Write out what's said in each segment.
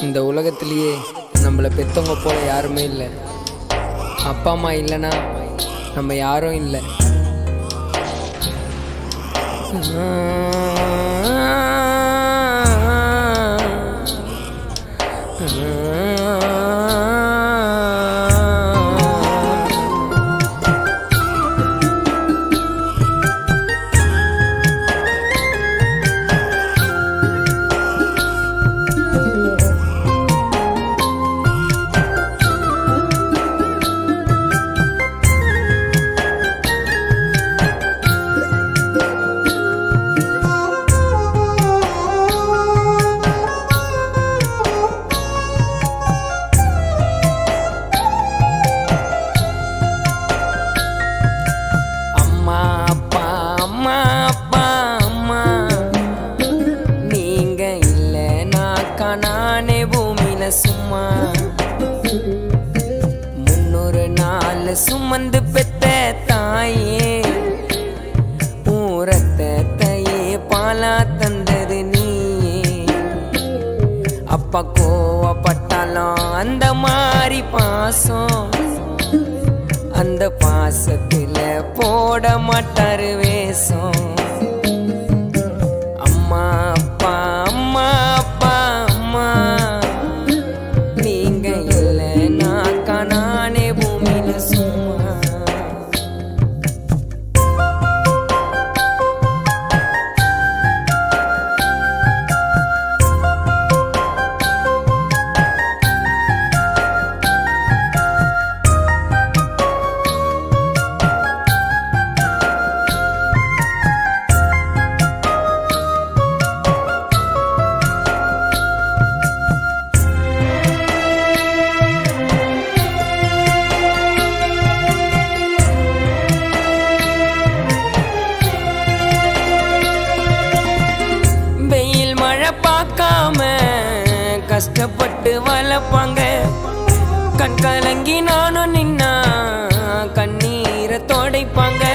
இந்த உலகத்திலேயே நம்மளை பெத்தவங்க போல யாருமே இல்லை அப்பா அம்மா இல்லைன்னா நம்ம யாரும் இல்லை அம்மா அப்பா அம்மா அப்பா அம்மா நீங்க இல்லைனாக்கா நானே பூமியில சும்மா முன்னூறு நாள் சுமந்து பெத்த தாயே ஊரத்தையே பாலா தந்தது நீயே அப்பா கோவப்பட்டாலும் அந்த மாதிரி பாசம் அந்த பாசத்துல போட மாட்டாரு வேஷம் அம்மா அப்பா அம்மா அப்பா அம்மா நீங்க இல்லைனாக்கா நானே பூமியில சும்மா வெயில் மழை பார்க்காம கஷ்டப்பட்டு வளர்ப்பாங்க கண் கலங்கி நானும் நின்னா கண்ணீரை தொடைப்பாங்க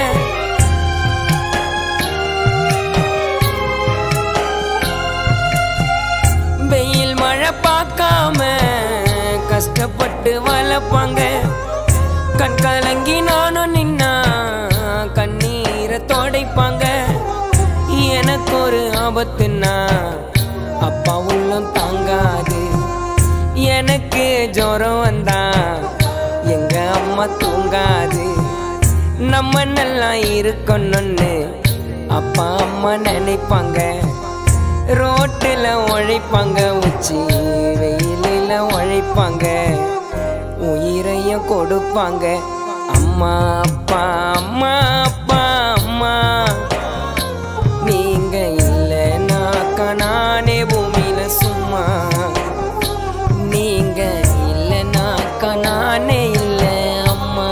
வெயில் மழை பார்க்காம கஷ்டப்பட்டு வளர்ப்பாங்க கண் கலங்கி நானும் நின்னா கண்ணீரை தொடைப்பாங்க எனக்கு ஒரு ஆபத்துன்னா அப்பா உள்ளம் தாங்காது எனக்கு ஜுரம் வந்தா எங்க அம்மா தூங்காது நம்ம நல்லா இருக்கணும்னு அப்பா அம்மா நினைப்பாங்க ரோட்டில் உழைப்பாங்க உச்சி வெயிலில் உழைப்பாங்க உயிரையும் கொடுப்பாங்க அம்மா அப்பா அம்மா அப்பா அம்மா நீங்க இல்லைனாக்கா நானே பூமியில சும்மா நீங்க இல்லைனாக்கா நானே இல்லை அம்மா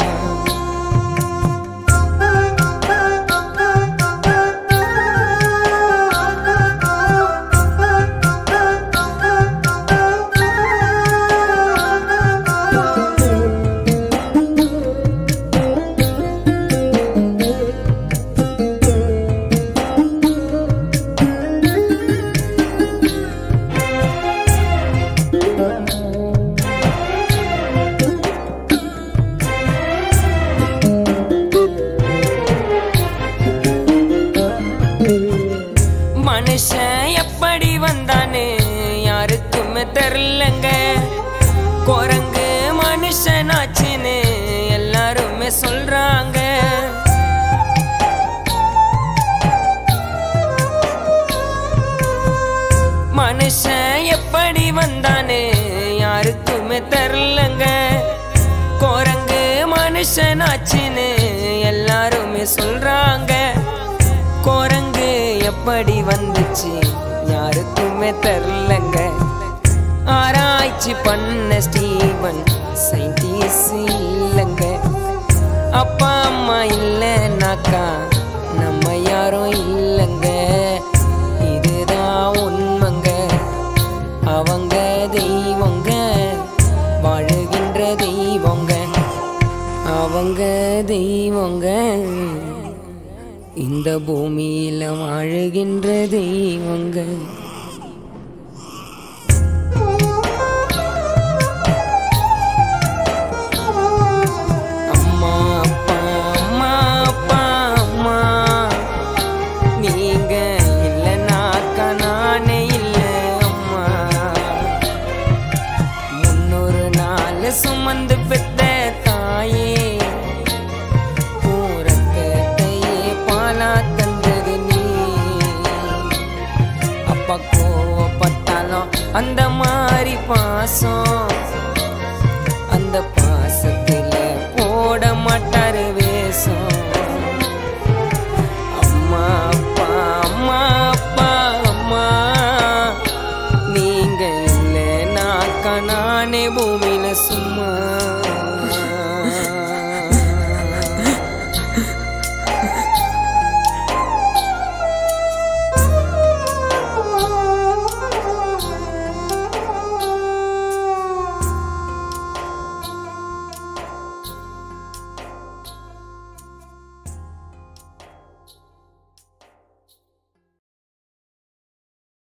மனுஷன் எப்படி வந்தான்னு யாருக்குமே தெரிலங்க குரங்கு மனுஷனாச்சுன்னு எல்லாருமே சொல்றாங்க மனுஷன் எப்படி வந்தான்னு யாருக்குமே தெரிலங்க குரங்கு மனுஷனாச்சுன்னு எல்லாருமே சொல்றாங்க குரங்கு எப்படி வந்துச்சு யாருக்குமே தெரிலங்க ஆராய்ச்சி பண்ண ஸ்டீவன் சயின்டிஸ்ட் இல்லைங்க அப்பா அம்மா இல்லைனாக்கா நம்ம யாரும் இல்லைங்க இதுதான் உண்மைங்க அவங்க தெய்வங்க வாழுகின்ற தெய்வங்க அவங்க தெய்வங்க இந்த பூமியில வாழுகின்ற தெய்வங்க அந்த மாதிரி பாசம் அந்த பாசத்துல போட மாட்டாரு வேஷம் அம்மா அப்பா அம்மா அப்பா அம்மா நீங்க இல்லைனாக்கா நானே பூமி